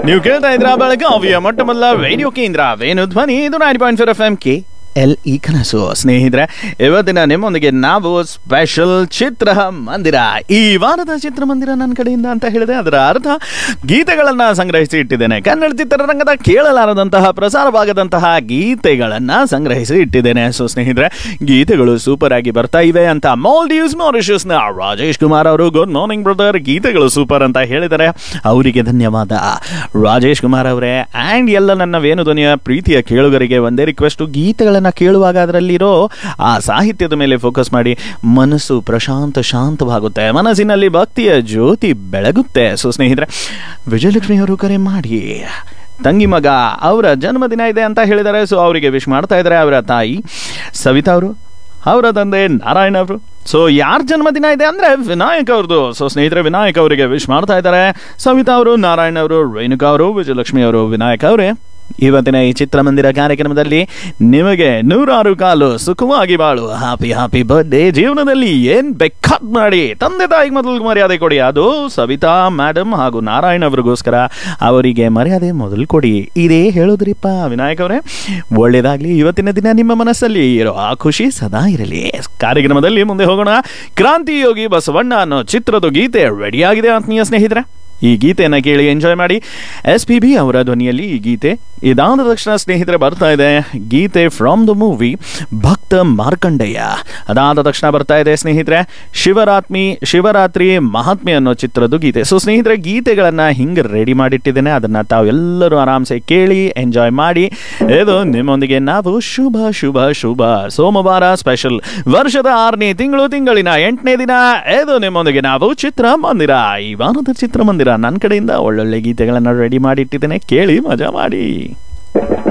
ನೀವು ಕೇಳ್ತಾ ಇದ್ರ ಬೆಳಗಾವಿಯ ಮೊಟ್ಟ ಮೊದಲ ರೇಡಿಯೋ ಕೇಂದ್ರ ವೇಣು ಧ್ವನಿ ಇದು nine point four F M K L E ಕನಸು ಸ್ನೇಹಿತರೆ ಇವತ್ತಿನ ನಿಮ್ಮೊಂದಿಗೆ ನಾವು ಸ್ಪೆಷಲ್ ಚಿತ್ರ ಮಂದಿರ ಈ ವಾರದ ಚಿತ್ರಮಂದಿರ ನನ್ನ ಕಡೆಯಿಂದ ಅಂತ ಹೇಳಿದೆ ಅದರ ಅರ್ಥ ಗೀತೆಗಳನ್ನ ಸಂಗ್ರಹಿಸಿ ಇಟ್ಟಿದ್ದೇನೆ ಕನ್ನಡ ಚಿತ್ರರಂಗದ ಕೇಳಲಾರದಂತಹ ಪ್ರಸಾರವಾಗದಂತಹ ಗೀತೆಗಳನ್ನ ಸಂಗ್ರಹಿಸಿ ಇಟ್ಟಿದ್ದೇನೆ ಸೊ ಸ್ನೇಹಿತರೆ ಗೀತೆಗಳು ಸೂಪರ್ ಆಗಿ ಬರ್ತಾ ಇವೆ ಅಂತ ಮಾಲ್ಡೀವ್ಸ್ ಮಾರಿಷಸ್ ನ ರಾಜೇಶ್ ಕುಮಾರ್ ಅವರು ಗುಡ್ ಮಾರ್ನಿಂಗ್ ಬ್ರದರ್ ಗೀತೆಗಳು ಸೂಪರ್ ಅಂತ ಹೇಳಿದ್ದಾರೆ ಅವರಿಗೆ ಧನ್ಯವಾದ ರಾಜೇಶ್ ಕುಮಾರ್ ಅವರೇ ಆ್ಯಂಡ್ ಎಲ್ಲ ನನ್ನ ವೇಣುಧ್ವನಿಯ ಪ್ರೀತಿಯ ಕೇಳುಗರಿಗೆ ಒಂದೇ ರಿಕ್ವೆಸ್ಟ್ ಗೀತೆಗಳನ್ನು ಕೇಳುವಾಗ ಅದರಲ್ಲಿರೋ ಆ ಸಾಹಿತ್ಯದ ಮೇಲೆ ಫೋಕಸ್ ಮಾಡಿ ಮನಸ್ಸು ಪ್ರಶಾಂತ ಶಾಂತವಾಗುತ್ತೆ ಮನಸ್ಸಿನಲ್ಲಿ ಭಕ್ತಿಯ ಜ್ಯೋತಿ ಬೆಳಗುತ್ತೆ ಸೊ ಸ್ನೇಹಿತರೆ ವಿಜಯಲಕ್ಷ್ಮಿ ಅವರು ಕರೆ ಮಾಡಿ ತಂಗಿ ಮಗ ಅವರ ಜನ್ಮದಿನ ಇದೆ ಅಂತ ಹೇಳಿದ್ದಾರೆ ಸೊ ಅವರಿಗೆ ವಿಶ್ ಮಾಡ್ತಾ ಇದ್ದಾರೆ ಅವರ ತಾಯಿ ಸವಿತಾ ಅವರು ಅವರ ತಂದೆ ನಾರಾಯಣ ಅವರು ಸೊ ಯಾರ ಜನ್ಮದಿನ ಇದೆ ಅಂದ್ರೆ ವಿನಾಯಕ್ ಅವ್ರದ್ದು ಸೊ ಸ್ನೇಹಿತರೆ ವಿನಾಯಕ್ ಅವರಿಗೆ ವಿಶ್ ಮಾಡ್ತಾ ಇದ್ದಾರೆ ಸವಿತಾ ಅವರು ನಾರಾಯಣ ಅವರು ರೇಣುಕಾ ಅವರು ವಿಜಯಲಕ್ಷ್ಮಿ ಅವರು ವಿನಾಯಕ್ ಅವರೇ ಇವತ್ತಿನ ಈ ಚಿತ್ರಮಂದಿರ ಕಾರ್ಯಕ್ರಮದಲ್ಲಿ ನಿಮಗೆ ನೂರಾರು ಕಾಲು ಸುಖವಾಗಿ ಬಾಳು ಹ್ಯಾಪಿ ಹ್ಯಾಪಿ ಬರ್ಡೇ ಜೀವನದಲ್ಲಿ ಏನ್ ಬೇಕಾದ್ ಮಾಡಿ ತಂದೆ ತಾಯಿಗೆ ಮೊದಲು ಮರ್ಯಾದೆ ಕೊಡಿ ಅದು ಸವಿತಾ ಮೇಡಮ್ ಹಾಗೂ ನಾರಾಯಣ್ ಅವರಿಗೋಸ್ಕರ ಅವರಿಗೆ ಮರ್ಯಾದೆ ಮೊದಲು ಕೊಡಿ ಇದೇ ಹೇಳೋದ್ರಿಪ್ಪ ವಿನಾಯಕ್ ಅವರೇ ಒಳ್ಳೇದಾಗ್ಲಿ ಇವತ್ತಿನ ದಿನ ನಿಮ್ಮ ಮನಸ್ಸಲ್ಲಿ ಇರೋ ಆ ಖುಷಿ ಸದಾ ಇರಲಿ ಕಾರ್ಯಕ್ರಮದಲ್ಲಿ ಮುಂದೆ ಹೋಗೋಣ ಕ್ರಾಂತಿ ಯೋಗಿ ಬಸವಣ್ಣ ಅನ್ನೋ ಚಿತ್ರದ ಗೀತೆ ರೆಡಿಯಾಗಿದೆ ಆತ್ಮೀಯ ಸ್ನೇಹಿತರೆ ಈ ಗೀತೆಯನ್ನು ಕೇಳಿ ಎಂಜಾಯ್ ಮಾಡಿ ಎಸ್ ಪಿ ಬಿ ಅವರ ಧ್ವನಿಯಲ್ಲಿ ಈ ಗೀತೆ ಇದಾದ ತಕ್ಷಣ ಸ್ನೇಹಿತರೆ ಬರ್ತಾ ಇದೆ ಗೀತೆ ಫ್ರಮ್ ದ ಮೂವಿ ಭಕ್ತ ಮಾರ್ಕಂಡಯ್ಯ ಅದಾದ ತಕ್ಷಣ ಬರ್ತಾ ಇದೆ ಸ್ನೇಹಿತರೆ ಶಿವರಾತ್ಮಿ ಶಿವರಾತ್ರಿ ಮಹಾತ್ಮೆ ಅನ್ನೋ ಚಿತ್ರದ ಗೀತೆ ಸೊ ಸ್ನೇಹಿತರೆ ಗೀತೆಗಳನ್ನು ಹಿಂಗೆ ರೆಡಿ ಮಾಡಿಟ್ಟಿದ್ದೇನೆ ಅದನ್ನು ತಾವೆಲ್ಲರೂ ಆರಾಮ್ಸೆ ಕೇಳಿ ಎಂಜಾಯ್ ಮಾಡಿ ಇದು ನಿಮ್ಮೊಂದಿಗೆ ನಾವು ಶುಭ ಶುಭ ಶುಭ ಸೋಮವಾರ ಸ್ಪೆಷಲ್ ವರ್ಷದ ಆರನೇ ತಿಂಗಳು ತಿಂಗಳಿನ ಎಂಟನೇ ದಿನ ಇದು ನಿಮ್ಮೊಂದಿಗೆ ನಾವು ಚಿತ್ರಮಂದಿರ ಈ ವಾರದ ಚಿತ್ರಮಂದಿರ ನನ್ನ ಕಡೆಯಿಂದ ಒಳ್ಳೊಳ್ಳೆ ಗೀತೆಗಳನ್ನು ರೆಡಿ ಮಾಡಿ ಇಟ್ಟಿದ್ದೇನೆ ಕೇಳಿ ಮಜಾ ಮಾಡಿ